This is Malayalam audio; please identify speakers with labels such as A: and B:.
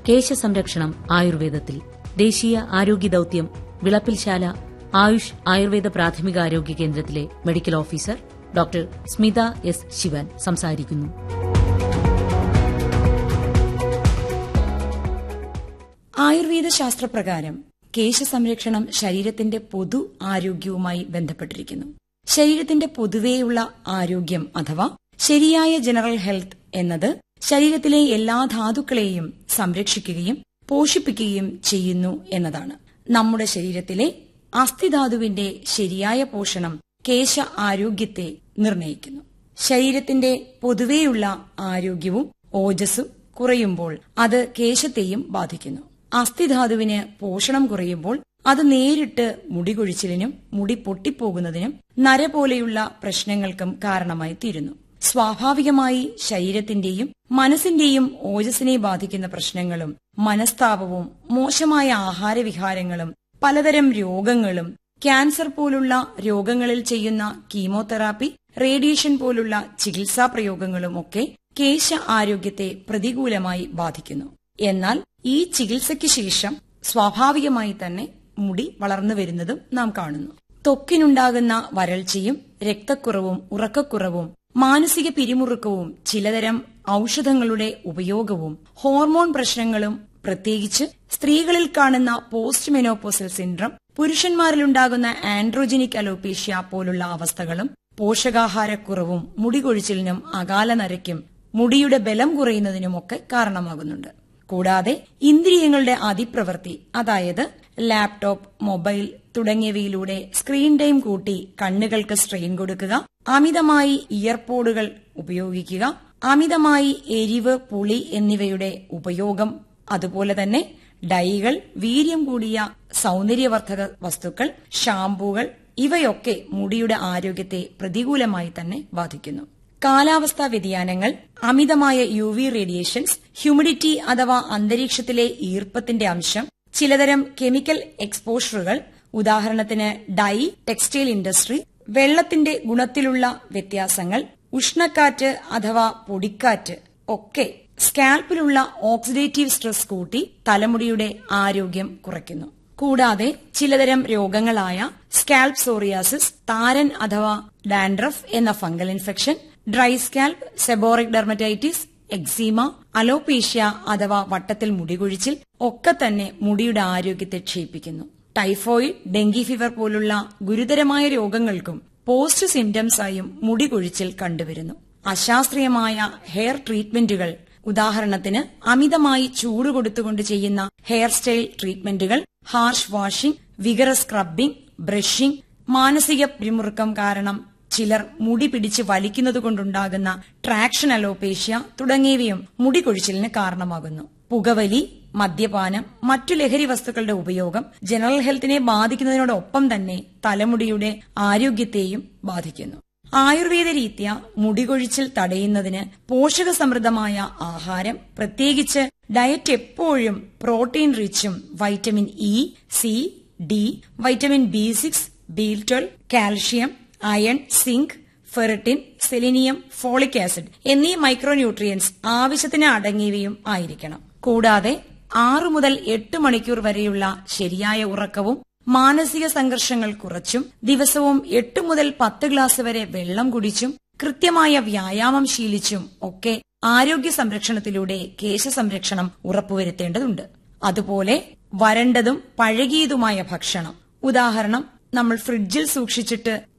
A: കേശസംരക്ഷണം ആയുർവേദത്തിൽ ദേശീയ ആരോഗ്യ ദൌത്യം വിളപ്പിൽശാല ആയുഷ് ആയുർവേദ പ്രാഥമികാരോഗ്യ കേന്ദ്രത്തിലെ medical officer doctor Smitha S Sivan സംസാരിക്കുന്നു
B: ആയുർവേദ ശാസ്ത്രപ്രകാരം കേശസംരക്ഷണം ശരീരത്തിന്റെ പൊതു ആരോഗ്യവുമായി ബന്ധപ്പെട്ടിരിക്കുന്നു ശരീരത്തിന്റെ പൊതുവേയുള്ള ആരോഗ്യം അഥവാ ശരിയായ ജനറൽ ഹെൽത്ത് എന്നത് ശരീരത്തിലെ എല്ലാ ധാതുക്കളെയും സംരക്ഷിക്കുകയും പോഷിപ്പിക്കുകയും ചെയ്യുന്നു എന്നതാണ് നമ്മുടെ ശരീരത്തിലെ അസ്ഥിധാതുവിന്റെ ശരിയായ പോഷണം കേശ ആരോഗ്യത്തെ നിർണയിക്കുന്നു ശരീരത്തിന്റെ പൊതുവേയുള്ള ആരോഗ്യവും ഓജസ്സും കുറയുമ്പോൾ അത് കേശത്തെയും ബാധിക്കുന്നു അസ്ഥിധാതുവിന് പോഷണം കുറയുമ്പോൾ അത് നേരിട്ട് മുടി കൊഴിച്ചിലിനും മുടി പൊട്ടിപ്പോകുന്നതിനും നര പോലെയുള്ള പ്രശ്നങ്ങൾക്കും കാരണമായി തീരുന്നു സ്വാഭാവികമായി ശരീരത്തിന്റെയും മനസ്സിന്റെയും ഓജസ്സിനെ ബാധിക്കുന്ന പ്രശ്നങ്ങളും മനസ്താപവും മോശമായ ആഹാരവിഹാരങ്ങളും പലതരം രോഗങ്ങളും ക്യാൻസർ പോലുള്ള രോഗങ്ങളിൽ ചെയ്യുന്ന കീമോതെറാപ്പി റേഡിയേഷൻ പോലുള്ള ചികിത്സാ പ്രയോഗങ്ങളും ഒക്കെ കേശ ആരോഗ്യത്തെ പ്രതികൂലമായി ബാധിക്കുന്നു എന്നാൽ ഈ ചികിത്സയ്ക്ക് ശേഷം സ്വാഭാവികമായി തന്നെ മുടി വളർന്നു വരുന്നതും നാം കാണുന്നു ത്വക്കിനുണ്ടാകുന്ന വരൾച്ചയും രക്തക്കുറവും ഉറക്കക്കുറവും മാനസിക പിരിമുറുക്കവും ചിലതരം ഔഷധങ്ങളുടെ ഉപയോഗവും ഹോർമോൺ പ്രശ്നങ്ങളും പ്രത്യേകിച്ച് സ്ത്രീകളിൽ കാണുന്ന പോസ്റ്റ് മെനോപോസൽ സിൻഡ്രം പുരുഷന്മാരിലുണ്ടാകുന്ന ആൻഡ്രോജനിക് അലോപേഷ്യ പോലുള്ള അവസ്ഥകളും പോഷകാഹാരക്കുറവും മുടികൊഴിച്ചിലിനും അകാല നരയ്ക്കും മുടിയുടെ ബലം കുറയുന്നതിനുമൊക്കെ കാരണമാകുന്നുണ്ട് കൂടാതെ ഇന്ദ്രിയങ്ങളുടെ അതിപ്രവൃത്തി അതായത് ലാപ്ടോപ്പ് മൊബൈൽ തുടങ്ങിയവയിലൂടെ സ്ക്രീൻ ടൈം കൂട്ടി കണ്ണുകൾക്ക് സ്ട്രെയിൻ കൊടുക്കുക അമിതമായി ഇയർപോഡുകൾ ഉപയോഗിക്കുക അമിതമായി എരിവ് പുളി എന്നിവയുടെ ഉപയോഗം അതുപോലെ തന്നെ ഡൈകൾ വീര്യം കൂടിയ സൗന്ദര്യവർദ്ധക വസ്തുക്കൾ ഷാംപൂകൾ ഇവയൊക്കെ മുടിയുടെ ആരോഗ്യത്തെ പ്രതികൂലമായി തന്നെ ബാധിക്കുന്നു കാലാവസ്ഥാ വ്യതിയാനങ്ങൾ അമിതമായ യു വി റേഡിയേഷൻസ് ഹ്യൂമിഡിറ്റി അഥവാ അന്തരീക്ഷത്തിലെ ഈർപ്പത്തിന്റെ അംശം ചിലതരം കെമിക്കൽ എക്സ്പോഷറുകൾ ഉദാഹരണത്തിന് ഡൈ ടെക്സ്റ്റൈൽ ഇൻഡസ്ട്രി വെള്ളത്തിന്റെ ഗുണത്തിലുള്ള വ്യത്യാസങ്ങൾ ഉഷ്ണക്കാറ്റ് അഥവാ പൊടിക്കാറ്റ് ഒക്കെ സ്കാൽപ്പിലുള്ള ഓക്സിഡേറ്റീവ് സ്ട്രെസ് കൂട്ടി തലമുടിയുടെ ആരോഗ്യം കുറയ്ക്കുന്നു കൂടാതെ ചിലതരം രോഗങ്ങളായ സ്കാൽപ് സോറിയാസിസ് താരൻ അഥവാ ഡാൻഡ്രഫ് എന്ന fungal infection dry scalp seborrhoeic dermatitis eczema alopecia അഥവാ വട്ടത്തിൽ മുടികൊഴിച്ചിൽ ഒക്കെ തന്നെ മുടിയുടെ ആരോഗ്യത്തെ ക്ഷയിപ്പിക്കുന്നു ടൈഫോയിഡ് ഡെങ്കി ഫീവർ പോലുള്ള ഗുരുതരമായ രോഗങ്ങൾക്കും പോസ്റ്റ് സിംറ്റംസായും മുടി കൊഴിച്ചിൽ കണ്ടുവരുന്നു അശാസ്ത്രീയമായ ഹെയർ ട്രീറ്റ്മെന്റുകൾ ഉദാഹരണത്തിന് അമിതമായി ചൂട് കൊടുത്തുകൊണ്ട് ചെയ്യുന്ന ഹെയർ സ്റ്റൈൽ ട്രീറ്റ്മെന്റുകൾ harsh washing vigorous scrubbing brushing മാനസിക പിരിമുറുക്കം കാരണം ചിലർ മുടി പിടിച്ച് വലിക്കുന്നതുകൊണ്ടുണ്ടാകുന്ന ട്രാക്ഷൻ അലോപേഷ്യ തുടങ്ങിയവയും മുടി കൊഴിച്ചിലിന് കാരണമാകുന്നു പുകവലി മദ്യപാനം മറ്റു ലഹരി വസ്തുക്കളുടെ ഉപയോഗം ജനറൽ ഹെൽത്തിനെ ബാധിക്കുന്നതിനോടൊപ്പം തന്നെ തലമുടിയുടെ ആരോഗ്യത്തെയും ബാധിക്കുന്നു ആയുർവേദ രീത്യ മുടികൊഴിച്ചിൽ തടയുന്നതിന് പോഷകസമൃദ്ധമായ ആഹാരം പ്രത്യേകിച്ച് ഡയറ്റ് എപ്പോഴും പ്രോട്ടീൻ റിച്ചും vitamin E C D vitamin B six B twelve calcium iron zinc ferritin selenium folic acid എന്നീ മൈക്രോന്യൂട്രിയൻസ് ആവശ്യത്തിന് അടങ്ങിയവയും ആയിരിക്കണം കൂടാതെ ആറു മുതൽ എട്ട് മണിക്കൂർ വരെയുള്ള ശരിയായ ഉറക്കവും മാനസിക സംഘർഷങ്ങൾ കുറച്ചും ദിവസവും എട്ട് മുതൽ പത്ത് ഗ്ലാസ് വരെ വെള്ളം കുടിച്ചും കൃത്യമായ വ്യായാമം ശീലിച്ചും ഒക്കെ ആരോഗ്യ സംരക്ഷണത്തിലൂടെ കേശ സംരക്ഷണം ഉറപ്പുവരുത്തേണ്ടതുണ്ട് അതുപോലെ വരണ്ടതും പഴകിയതുമായ ഭക്ഷണം ഉദാഹരണം നമ്മൾ ഫ്രിഡ്ജിൽ സൂക്ഷിച്ചിട്ട്